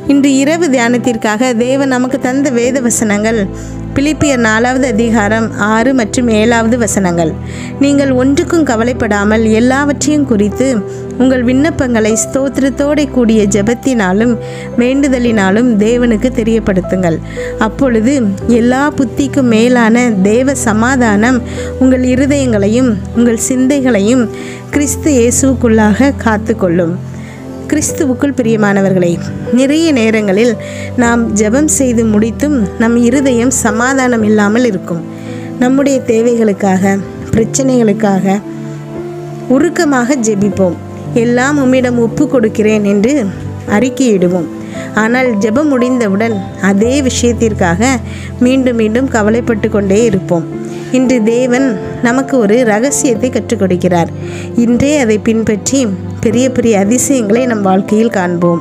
இன்று இரவு தியானத்திற்காக தேவன் நமக்கு தந்த வேத வசனங்கள் பிலிப்பியர் நாலாவது அதிகாரம் ஆறு மற்றும் ஏழாவது வசனங்கள் நீங்கள் ஒன்றுக்கும் கவலைப்படாமல் எல்லாவற்றையும் குறித்து உங்கள் விண்ணப்பங்களை ஸ்தோத்திரத்தோടെ கூடிய ஜெபத்தினாலும் வேண்டுதலினாலும் தேவனுக்கு தெரியப்படுத்துங்கள் அப்பொழுது எல்லா புத்திக்கும் மேலான தேவ சமாதானம் உங்கள் இருதயங்களையும் உங்கள் சிந்தைகளையும் கிறிஸ்து இயேசுவுக்குள்ளாக காத்துக்கொள்ளும் கிறிஸ்துவுக்குள் பிரியமானவர்களே நிறைய நேரங்களில் நாம் ஜெபம் செய்து முடித்தும் நம் இருதயம் சமாதானம் இல்லாமல் இருக்கும் நம்முடைய தேவைகளுக்காக பிரச்சனைகளுக்காக உருக்கமாக ஜெபிப்போம் எல்லாம் உம்மிடம் ஒப்பு கொடுக்கிறேன் என்று அறிக்கையிடுவோம் ஆனால் ஜெபம் முடிந்தவுடன் அதே விஷயத்திற்காக மீண்டும் மீண்டும் கவலைப்பட்டு கொண்டே இருப்போம் இன்று தேவன் நமக்கு ஒரு ரகசியத்தை கற்றுக் கொடுக்கிறார் இன்றே அதை பின்பற்றி பெரிய பெரிய அதிசயங்களை நம் வாழ்க்கையில் காண்போம்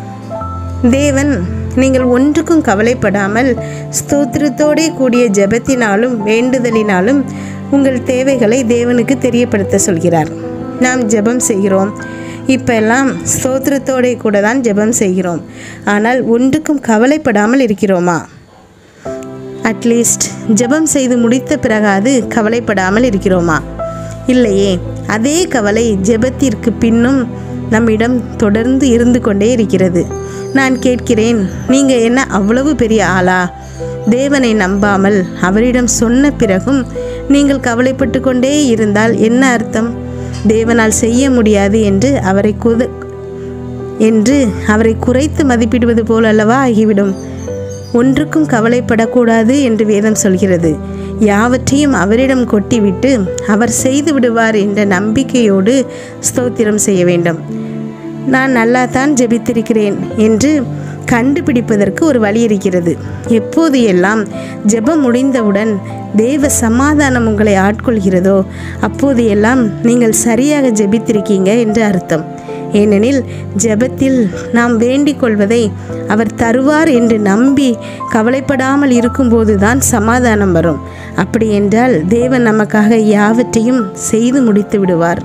தேவன் நீங்கள் ஒன்றுக்கும் கவலைப்படாமல் ஸ்தோத்திரத்தோடே கூடிய ஜெபத்தினாலும் வேண்டுதலினாலும் உங்கள் தேவைகளை தேவனுக்கு தெரியப்படுத்த சொல்கிறார் நாம் ஜெபம் செய்கிறோம் இப்போ எல்லாம் ஸ்தோத்திரத்தோடே கூட தான் ஜெபம் செய்கிறோம் ஆனால் ஒன்றுக்கும் கவலைப்படாமல் இருக்கிறோமா அட்லீஸ்ட் ஜெபம் செய்து முடித்த பிறகாது கவலைப்படாமல் இருக்கிறோமா இல்லையே அதே கவலை ஜெபத்திற்கு பின்னும் நம்மிடம் தொடர்ந்து இருந்து கொண்டே இருக்கிறது நான் கேட்கிறேன் நீங்கள் என்ன அவ்வளவு பெரிய ஆளா தேவனை நம்பாமல் அவரிடம் சொன்ன பிறகும் நீங்கள் கவலைப்பட்டு கொண்டே இருந்தால் என்ன அர்த்தம் தேவனால் செய்ய முடியாது என்று அவரை குத என்று அவரை குறைத்து மதிப்பிடுவது போலல்லவா ஆகிவிடும் ஒன்றுக்கும் கவலைப்படக்கூடாது என்று வேதம் சொல்கிறது யாவற்றையும் அவரிடம் கொட்டிவிட்டு அவர் செய்து விடுவார் என்ற நம்பிக்கையோடு ஸ்தோத்திரம் செய்ய வேண்டும் நான் நல்லா தான் ஜெபித்திருக்கிறேன் என்று கண்டுபிடிப்பதற்கு ஒரு வழி இருக்கிறது எப்போது எல்லாம் ஜெபம் முடிந்தவுடன் தேவ சமாதானம் உங்களை ஆட்கொள்கிறதோ அப்போது எல்லாம் நீங்கள் சரியாக ஜெபித்திருக்கீங்க என்று அர்த்தம் ஏனெனில் ஜெபத்தில் நாம் வேண்டிக் கொள்வதை அவர் தருவார் என்று நம்பி கவலைப்படாமல் இருக்கும்போது தான் சமாதானம் வரும் அப்படி என்றால் தேவன் நமக்காக யாவற்றையும் செய்து முடித்து விடுவார்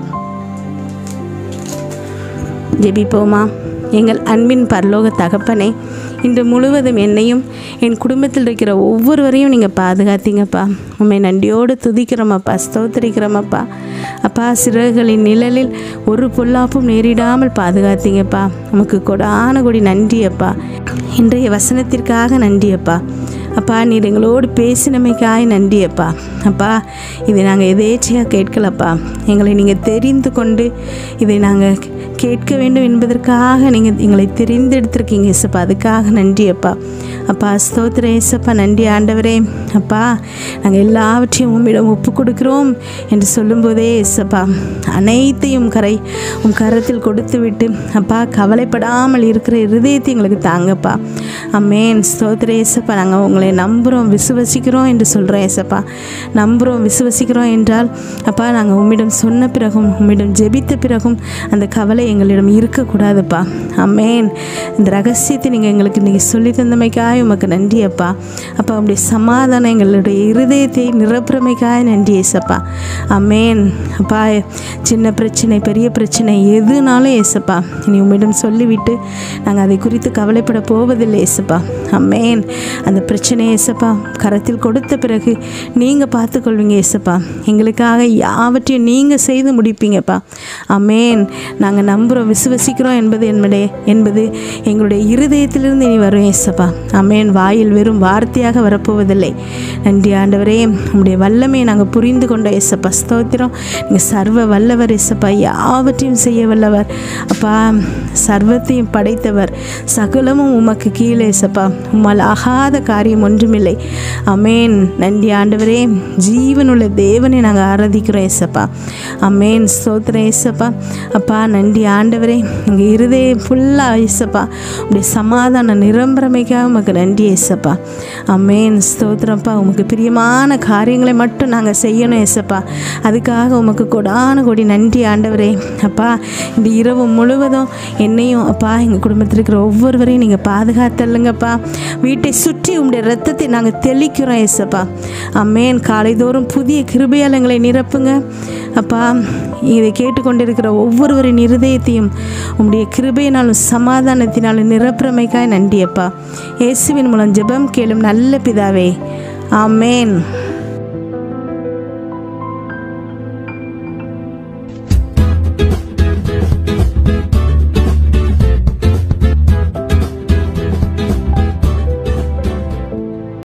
ஜெபிப்போமா எங்கள் அன்பின் பரலோக தகப்பனே இன்று முழுவதும் என்னையும் என் குடும்பத்தில் இருக்கிற ஒவ்வொருவரையும் நீங்கள் பாதுகாத்தீங்கப்பா உண்மை நன்றியோடு துதிக்கிறோமப்பா ஸ்தோத்திரிக்கிறோமப்பா அப்பா சிறகுகளின் நிழலில் ஒரு பொல்லாப்பும் நேரிடாமல் பாதுகாத்தீங்கப்பா நமக்கு கொடான கொடி நன்றி அப்பா இன்றைய வசனத்திற்காக நன்றி அப்பா அப்பா நீர் எங்களோடு பேசினமைக்காய் நன்றி அப்பா அப்பா இதை நாங்கள் எதேச்சையாக கேட்கலப்பா எங்களை நீங்கள் தெரிந்து கொண்டு இதை நாங்கள் கேட்க வேண்டும் என்பதற்காக நீங்கள் எங்களை தெரிந்தெடுத்திருக்கீங்க இசப்பா அதுக்காக நன்றி அப்பா அப்பா ஸ்தோத்திர ஏசப்பா நன்றி ஆண்டவரே அப்பா நாங்கள் எல்லாவற்றையும் உம்மிடம் ஒப்பு கொடுக்கிறோம் என்று சொல்லும்போதே ஏசப்பா அனைத்தையும் கரை உம் கரத்தில் கொடுத்து விட்டு அப்பா கவலைப்படாமல் இருக்கிற இருதயத்தை எங்களுக்கு தாங்கப்பா அம்மேன் ஸ்தோத்திர ஏசப்பா நாங்கள் உங்களை நம்புகிறோம் விசுவசிக்கிறோம் என்று சொல்கிறோம் ஏசப்பா நம்புகிறோம் விசுவசிக்கிறோம் என்றால் அப்பா நாங்கள் உம்மிடம் சொன்ன பிறகும் உம்மிடம் ஜெபித்த பிறகும் அந்த கவலை எங்களிடம் இருக்கக்கூடாதுப்பா அம்மேன் இந்த ரகசியத்தை நீங்கள் எங்களுக்கு இன்றைக்கி சொல்லி தந்தமைக்காய் உமக்கு நன்றி அப்பா அப்பா உங்களுடைய சமாதானம் எங்களுடைய இருதயத்தை நிரப்புறமைக்காய் நன்றி ஏசப்பா அம்மேன் அப்பா சின்ன பிரச்சனை பெரிய பிரச்சனை எதுனாலும் ஏசப்பா இனி உம்மிடம் சொல்லிவிட்டு நாங்கள் அதை குறித்து கவலைப்பட போவதில்லை ஏசப்பா அம்மேன் அந்த பிரச்சனை ஏசப்பா கரத்தில் கொடுத்த பிறகு நீங்கள் பார்த்துக்கொள்வீங்க ஏசப்பா எங்களுக்காக யாவற்றையும் நீங்கள் செய்து முடிப்பீங்கப்பா அம்மேன் நாங்கள் நம்புகிறோம் விசுவசிக்கிறோம் என்பது என்னுடைய என்பது எங்களுடைய இருதயத்திலிருந்து இனி வரும் ஏசப்பா அம்மேன் வாயில் வெறும் வார்த்தையாக வரப்போவதில்லை நன்றி ஆண்டவரே உங்களுடைய வல்லமையை நாங்கள் புரிந்து கொண்ட ஏசப்பா ஸ்தோத்திரம் நீங்கள் சர்வ வல்லவர் ஏசப்பா யாவற்றையும் செய்ய வல்லவர் அப்பா சர்வத்தையும் படைத்தவர் சகலமும் உமக்கு கீழே ஏசப்பா உம்மால் ஆகாத காரியம் ஒன்றுமில்லை அமேன் நன்றி ஆண்டவரே ஜீவனுள்ள தேவனை நாங்கள் ஆராதிக்கிறோம் ஏசப்பா அமேன் ஸ்தோத்திரம் ஏசப்பா அப்பா நன்றி ஆண்டவரே எங்கள் இருதயம் ஃபுல்லாக ஏசப்பா உடைய சமாதான நிரம்பரமைக்காக உமக்கு நன்றி ஏசப்பா அமேன் ஸ்தோத்திரப்பா உமக்கு பிரியமான காரியங்களை மட்டும் நாங்கள் செய்யணும் ஏசப்பா அதுக்காக உமக்கு கொடான கொடி நன்றி ஆண்டவரே அப்பா இந்த இரவு முழுவதும் என்னையும் அப்பா எங்கள் குடும்பத்தில் இருக்கிற ஒவ்வொருவரையும் நீங்கள் பாதுகாத்தல்லுங்கப்பா வீட்டை சுற்றி உங்களுடைய ரத்தத்தை நாங்கள் தெளிக்கிறோம் ஏசப்பா அம்மேன் காலைதோறும் புதிய கிருபையால் எங்களை நிரப்புங்க அப்பா இதை கேட்டுக்கொண்டிருக்கிற ஒவ்வொருவரின் இருதயத்தையும் உம்முடைய கிருபையினாலும் சமாதானத்தினாலும் நிரப்புறமைக்காய் நன்றி அப்பா இயேசுவின் மூலம் ஜெபம் கேளும் நல்ல பிதாவே ஆமேன்